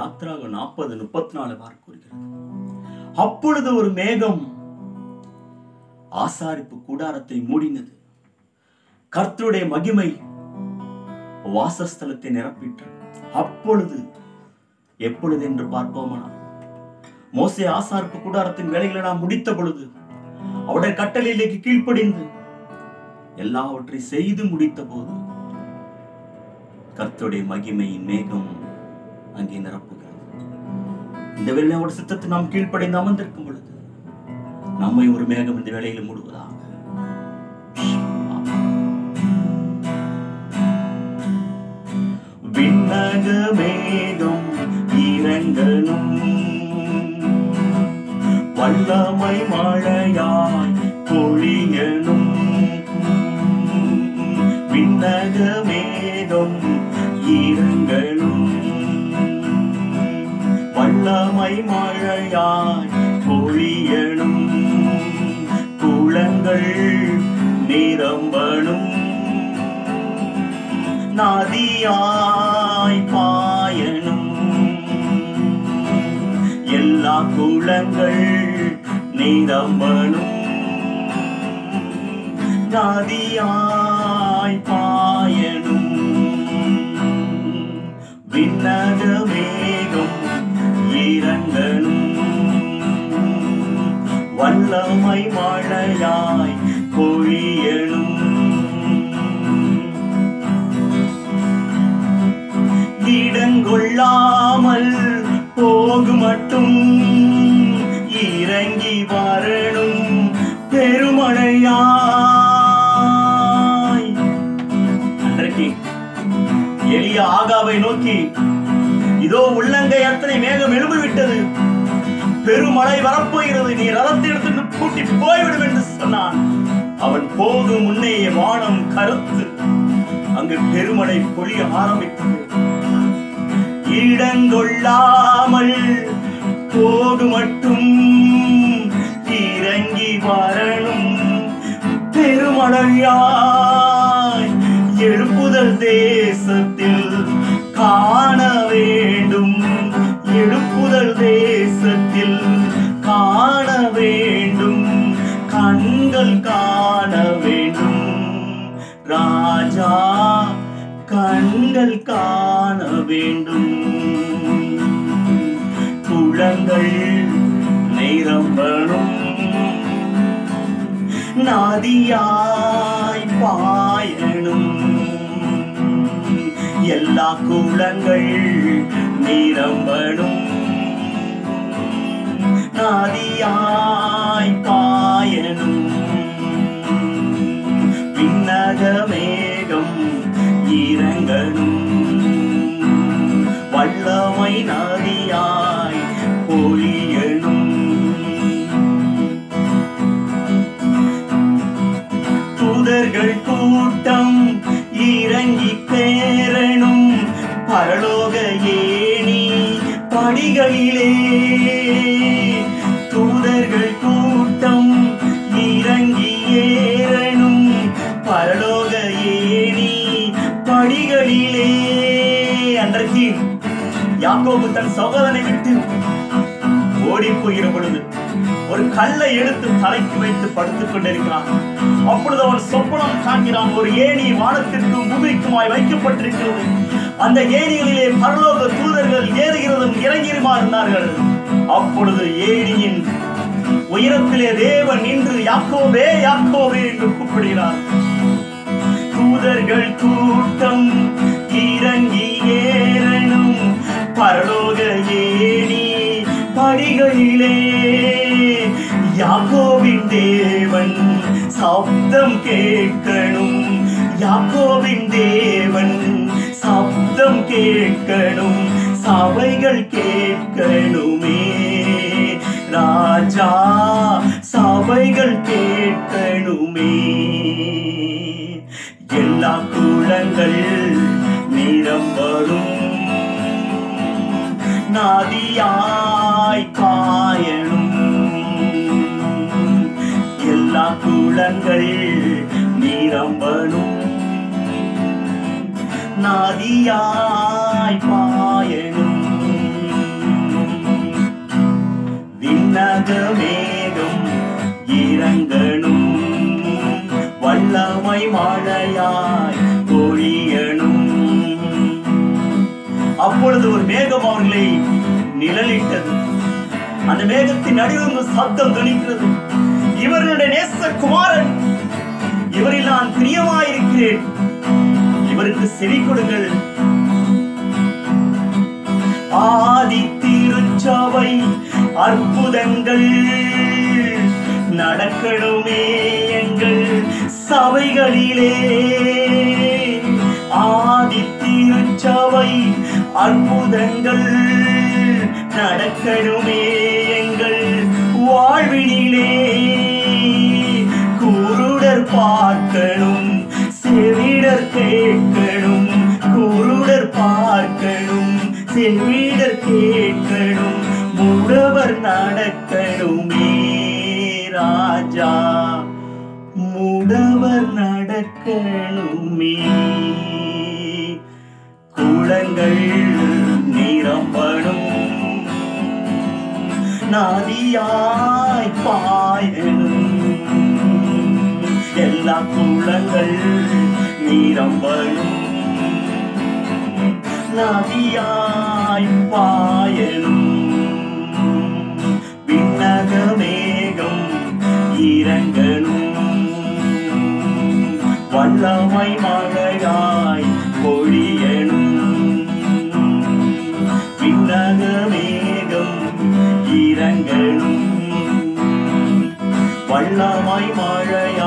யாத்ராக நாற்பது முப்பத்தி நாலு கூறுகிறது அப்பொழுது ஒரு மேகம் ஆசாரிப்பு கூடாரத்தை மூடினது கர்த்தருடைய மகிமை வாசஸ்தலத்தை நிரப்பிட்டு அப்பொழுது எப்பொழுது என்று பார்ப்போமானால் மோசே ஆசாரிப்பு கூடாரத்தின் வேலைகளை நாம் முடித்த பொழுது அவருடைய கட்டளையிലേക്ക് கீழ்ப்படிந்து எல்லாவற்றை செய்து முடித்த போது கர்த்தருடைய மகிமையின் மேகம் அங்கே நிரப்புகிறது இந்த வேளையில அவருடைய சித்தத்தை நாம் கீழ்ப்படைந்து அமர்ந்திருக்கும் பொழுது நம்மை ஒரு மேகம் இந்த வேளையில் மூடுவதாக விண்ணக மேகம் இறங்கணும் வல்லமை மழையாய் பொழியணும் விண்ணக மேகம் இறங்கணும் வல்லமை மழையாய் பொழியணும் குளங்கள் நிரம்பணும் நதியாய் பாயணும் எல்லா குளங்கள் நிரம்பணும் நதியாய் பாயணும் விண்ணக மேகம் இறங்கணும் வல்லமை மழையாய் பொழியணும் இடங்கொள்ளாமல் போகு மட்டும் இறங்கி வரணும் பெருமழையாய் அன்றைக்கு எளிய ஆகாவை நோக்கி இதோ உள்ளங்கை அத்தனை மேகம் எழும்பி விட்டது பெருமழை வரப்போகிறது நீ ரதத்தை எடுத்துட்டு பூட்டி போய்விடும் என்று சொன்னான் அவன் போகும் முன்னே வானம் கருத்து அங்கு பெருமழை பொழிய ஆரம்பித்தது இடங்கொள்ளாமல் போகு மட்டும் இறங்கி வரணும் பெருமழையாய் எழுப்புதல் தேசத்தில் காண வேண்டும் எழுப்புதல் தேசத்தில் காண வேண்டும் கண்கள் காண வேண்டும் ராஜா கண்கள் காண வேண்டும் குளங்கள் நிரம்பணும் நதியாய் பாயணும் எல்லா குளங்கள் நிரம்பணும் நதியாய் பாயணும் பின்னக மேகம் இறங்கணும் வல்லமை நதியாய் பொழியணும் தூதர்கள் கூட்டம் இறங்கி பேரணும் பரலோக ஏணி படிகளிலே தூதர்கள் கூட்டம் இறங்கி ஏறணும் பரலோக ஏணி படிகளிலே அன்றைக்கு யாக்கோபு தன் சகோதரனை விட்டு ஓடி போகிற பொழுது ஒரு கல்லை எடுத்து தலைக்கு வைத்து படுத்துக் கொண்டிருக்கிறான் அப்பொழுது அவன் சொப்பனம் காண்கிறான் ஒரு ஏணி வானத்திற்கும் பூமிக்குமாய் வைக்கப்பட்டிருக்கிறது அந்த ஏணிகளிலே பரலோக தூதர்கள் ஏறுகிறதும் இறங்கியுமா இருந்தார்கள் அப்பொழுது ஏணியின் உயரத்திலே தேவன் நின்று யாக்கோபே யாக்கோபே என்று கூப்பிடுகிறார் தூதர்கள் கூட்டம் இறங்கி ஏறணும் பரலோக ஏணி படிகளிலே யாக்கோவின் தேவன் சப்தம் கேட்கணும் யாக்கோவின் தேவன் சப்தம் கேட்கணும் சபைகள் கேட்கணுமே ராஜா சபைகள் கேட்கணுமே எல்லா குளங்கள் நிரம்படும் நதியாய் காயணும் எல்லா குளங்கள் நிரம்பணும் நதியாய் பாயணும் விண்ணக மேகம் இறங்கணும் வல்லமை மழையாய் பொழியணும் அப்பொழுது ஒரு மேகம் அவர்களை நிழலிட்டது அந்த மேகத்தின் நடுவில் ஒரு சத்தம் துணிக்கிறது இவர்களுடைய நேச குமாரன் இவரில் நான் பிரியமாயிருக்கிறேன் இவருக்கு செவி கொடுங்கள் ஆதி திருச்சபை அற்புதங்கள் நடக்கணுமே எங்கள் சபைகளிலே ஆதி திருச்சபை அற்புதங்கள் நடக்கணுமே எங்கள் வாழ்வினிலே குருடர் பார்க்கணும் செவிடர் கேட்கணும் குருடர் பார்க்கணும் செவிடர் கேட்கணும் முடவர் நடக்கணுமே ராஜா முடவர் நடக்கணுமே குளங்கள் நிரம்பணும் நதியாய் பாயணும் எல்லா குளங்கள் நிரம்பணும் நதியாய் பாயணும் விண்ணக மேகம் இறங்கணும் வல்லமை மழையாய் பொழியணும் விண்ணக மேகம் இறங்கணும் வல்லமை மழையாய்